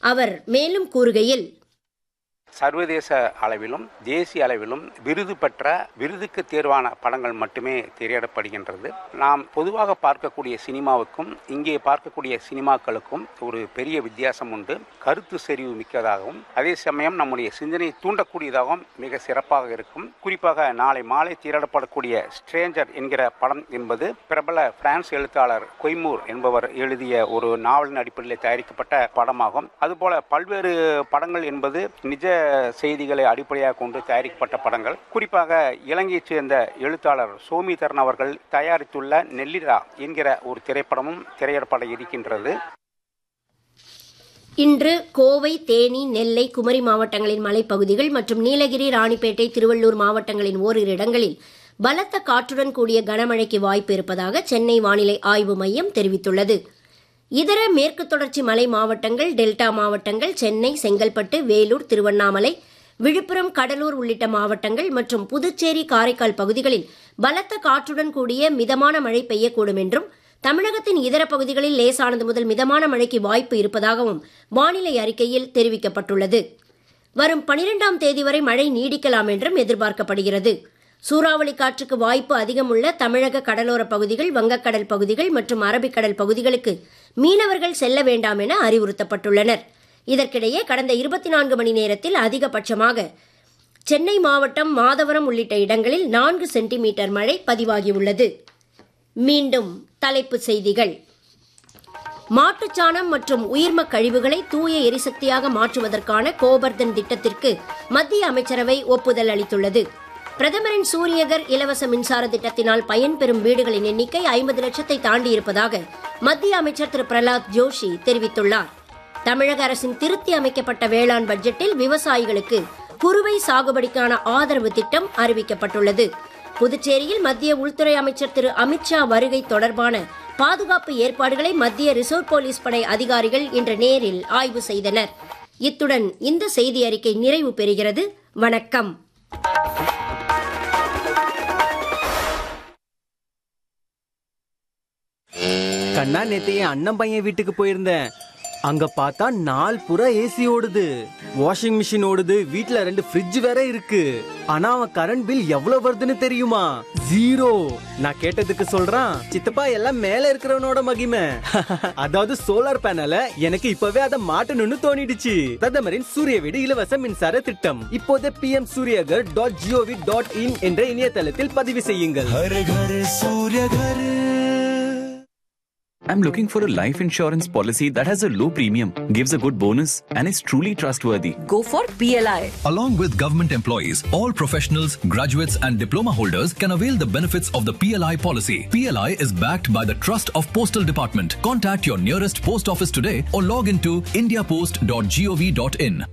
அவர் மேலும் கூறுகையில் சர்வதேச அளவிலும் தேசிய அளவிலும் விருது பெற்ற விருதுக்கு தேர்வான படங்கள் மட்டுமே திரையிடப்படுகின்றது நாம் பொதுவாக பார்க்கக்கூடிய சினிமாவுக்கும் இங்கே பார்க்கக்கூடிய சினிமாக்களுக்கும் ஒரு பெரிய வித்தியாசம் உண்டு கருத்து செறிவு மிக்கதாகவும் அதே சமயம் நம்முடைய சிந்தனையை தூண்டக்கூடியதாகவும் மிக சிறப்பாக இருக்கும் குறிப்பாக நாளை மாலை திரையிடப்படக்கூடிய ஸ்ட்ரேஞ்சர் என்கிற படம் என்பது பிரபல பிரான்ஸ் எழுத்தாளர் கொய்மூர் என்பவர் எழுதிய ஒரு நாவலின் அடிப்படையில் தயாரிக்கப்பட்ட படமாகும் அதுபோல பல்வேறு படங்கள் என்பது நிஜ செய்திகளை அடிப்படையாக கொண்டு தயாரிக்கப்பட்ட படங்கள் குறிப்பாக இலங்கையைச் சேர்ந்த எழுத்தாளர் சோமிதரன் அவர்கள் தயாரித்துள்ள நெல்லிரா என்கிற ஒரு திரைப்படமும் திரையிடப்பட இருக்கின்றது இன்று கோவை தேனி நெல்லை குமரி மாவட்டங்களின் மலைப்பகுதிகள் மற்றும் நீலகிரி ராணிப்பேட்டை திருவள்ளூர் மாவட்டங்களின் ஓரிரு இடங்களில் பலத்த காற்றுடன் கூடிய கனமழைக்கு வாய்ப்பு இருப்பதாக சென்னை வானிலை ஆய்வு மையம் தெரிவித்துள்ளது இதர மேற்கு தொடர்ச்சி மலை மாவட்டங்கள் டெல்டா மாவட்டங்கள் சென்னை செங்கல்பட்டு வேலூர் திருவண்ணாமலை விழுப்புரம் கடலூர் உள்ளிட்ட மாவட்டங்கள் மற்றும் புதுச்சேரி காரைக்கால் பகுதிகளில் பலத்த காற்றுடன் கூடிய மிதமான மழை பெய்யக்கூடும் என்றும் தமிழகத்தின் இதர பகுதிகளில் லேசானது முதல் மிதமான மழைக்கு வாய்ப்பு இருப்பதாகவும் வானிலை அறிக்கையில் தெரிவிக்கப்பட்டுள்ளது வரும் பனிரெண்டாம் தேதி வரை மழை நீடிக்கலாம் என்றும் எதிர்பார்க்கப்படுகிறது சூறாவளி காற்றுக்கு வாய்ப்பு அதிகம் உள்ள தமிழக கடலோர பகுதிகள் வங்கக்கடல் பகுதிகள் மற்றும் அரபிக்கடல் பகுதிகளுக்கு மீனவர்கள் செல்ல வேண்டாம் என அறிவுறுத்தப்பட்டுள்ளனர் இதற்கிடையே கடந்த இருபத்தி நான்கு மணி நேரத்தில் அதிகபட்சமாக சென்னை மாவட்டம் மாதவரம் உள்ளிட்ட இடங்களில் நான்கு சென்டிமீட்டர் மழை பதிவாகியுள்ளது மீண்டும் தலைப்புச் செய்திகள் மாட்டுச்சாணம் மற்றும் உயிர்ம கழிவுகளை தூய எரிசக்தியாக மாற்றுவதற்கான கோபர்தன் திட்டத்திற்கு மத்திய அமைச்சரவை ஒப்புதல் அளித்துள்ளது பிரதமரின் சூரியகர் இலவச மின்சார திட்டத்தினால் பயன்பெறும் வீடுகளின் எண்ணிக்கை ஐம்பது லட்சத்தை தாண்டியிருப்பதாக மத்திய அமைச்சர் திரு பிரலாத் ஜோஷி தெரிவித்துள்ளார் தமிழக அரசின் திருத்தி அமைக்கப்பட்ட வேளாண் பட்ஜெட்டில் விவசாயிகளுக்கு குறுவை சாகுபடிக்கான ஆதரவு திட்டம் அறிவிக்கப்பட்டுள்ளது புதுச்சேரியில் மத்திய உள்துறை அமைச்சர் திரு அமித்ஷா வருகை தொடர்பான பாதுகாப்பு ஏற்பாடுகளை மத்திய ரிசர்வ் போலீஸ் படை அதிகாரிகள் இன்று நேரில் ஆய்வு செய்தனர் இத்துடன் இந்த செய்தி அறிக்கை நிறைவு பெறுகிறது வணக்கம் கண்ணா நேத்து என் அண்ணன் பையன் வீட்டுக்கு போயிருந்தேன் அங்க பார்த்தா நாள் புறா ஏசி ஓடுது வாஷிங் மிஷின் ஓடுது வீட்ல ரெண்டு ஃப்ரிட்ஜ் வேற இருக்கு ஆனா அவன் கரண்ட் பில் எவ்வளவு வருதுன்னு தெரியுமா ஜீரோ நான் கேட்டதுக்கு சொல்றான் சித்தப்பா எல்லாம் மேல இருக்கிறவனோட மகிமை அதாவது சோலார் பேனல எனக்கு இப்பவே அதை மாட்டணும்னு தோணிடுச்சு பிரதமரின் சூரிய வீடு இலவச மின்சார திட்டம் இப்போதே P M Suryaghar dot G O V dot in என்ற இணையதளத்தில் பதிவு செய்யுங்கள் हर घर सूर्य घर I'm looking for a life insurance policy that has a low premium, gives a good bonus, and is truly trustworthy. Go for PLI. Along with government employees, all professionals, graduates, and diploma holders can avail the benefits of the PLI policy. PLI is backed by the Trust of Postal Department. Contact your nearest post office today or log into indiapost.gov.in.